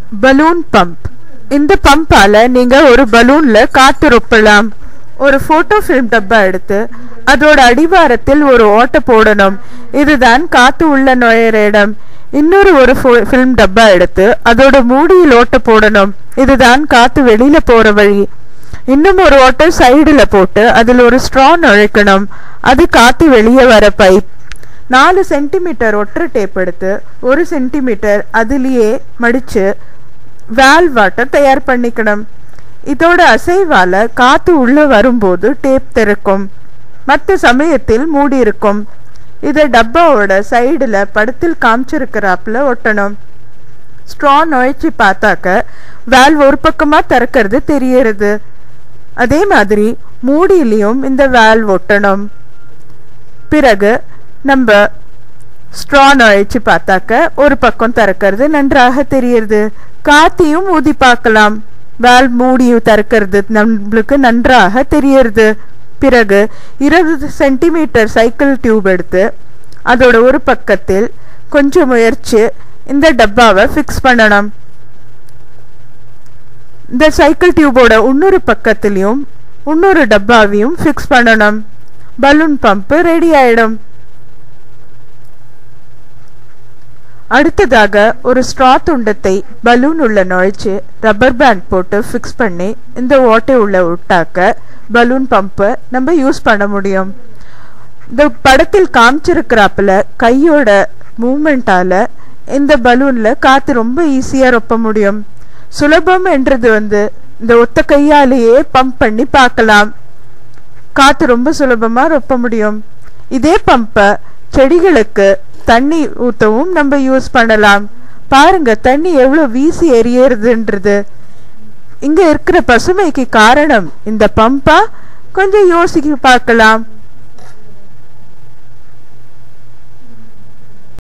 balloon pump இந்த பம்பால நீங்க ஒரு பலூன்ல காத்து ரொப்பலாம் ஒரு போட்டோ ஃபிலிம் டப்பா எடுத்து அதோட அடிவாரத்தில் ஒரு ஓட்டை போடணும் இதுதான் காத்து உள்ள நுழையிற இடம் இன்னொரு ஒரு ஃபிலிம் டப்பா எடுத்து அதோட மூடியில் ஓட்டை போடணும் இதுதான் காத்து வெளியில போற வழி இன்னும் ஒரு ஓட்டை சைடுல போட்டு அதில் ஒரு ஸ்ட்ரா நுழைக்கணும் அது காத்து வெளியே வர பைப் நாலு சென்டிமீட்டர் ஒற்றை டேப் எடுத்து ஒரு சென்டிமீட்டர் அதுலேயே மடிச்சு வேல் வாட்டர் தயார் பண்ணிக்கணும் இதோட அசைவால காத்து உள்ள வரும்போது டேப் திறக்கும் மற்ற சமயத்தில் மூடி இருக்கும் இதை டப்பாவோட சைடுல படத்தில் காமிச்சிருக்கிறாப்புல ஒட்டணும் ஸ்ட்ரா நுழைச்சி பார்த்தாக்க வேல் ஒரு பக்கமா திறக்கிறது தெரியறது அதே மாதிரி மூடியிலையும் இந்த வேல் ஒட்டணும் பிறகு நம்ம ஸ்ட்ரா நுழைச்சு பார்த்தாக்க ஒரு பக்கம் திறக்கிறது நன்றாக தெரியுது காத்தியும் ஊதி பார்க்கலாம் வேல் மூடியும் திறக்கிறது நம்மளுக்கு நன்றாக தெரியறது பிறகு இருபது சென்டிமீட்டர் சைக்கிள் டியூப் எடுத்து அதோட ஒரு பக்கத்தில் கொஞ்சம் முயற்சி இந்த டப்பாவை ஃபிக்ஸ் பண்ணணும் இந்த சைக்கிள் டியூபோட இன்னொரு பக்கத்துலயும் இன்னொரு டப்பாவையும் ஃபிக்ஸ் பண்ணணும் பலூன் பம்ப் ரெடி ஆயிடும் அடுத்ததாக ஒரு ஸ்ட்ரா துண்டத்தை பலூன் உள்ள நுழைச்சு ரப்பர் பேண்ட் போட்டு ஃபிக்ஸ் பண்ணி இந்த ஓட்டை உள்ள விட்டாக்க பலூன் பம்பை நம்ம யூஸ் பண்ண முடியும் இந்த படத்தில் காமிச்சிருக்கிறாப்புல கையோட மூமெண்டால இந்த பலூன்ல காத்து ரொம்ப ஈஸியா ரொப்ப முடியும் சுலபம் என்றது வந்து இந்த ஒத்த கையாலேயே பம்ப் பண்ணி பார்க்கலாம் காத்து ரொம்ப சுலபமா ரொப்ப முடியும் இதே பம்பை செடிகளுக்கு தண்ணி ஊத்தவும் நம்ம யூஸ் பண்ணலாம் பாருங்க தண்ணி எவ்வளவு வீசி எரியறதுன்றது இங்க இருக்கிற பசுமைக்கு காரணம் இந்த பம்பா கொஞ்சம் யோசிக்க பார்க்கலாம்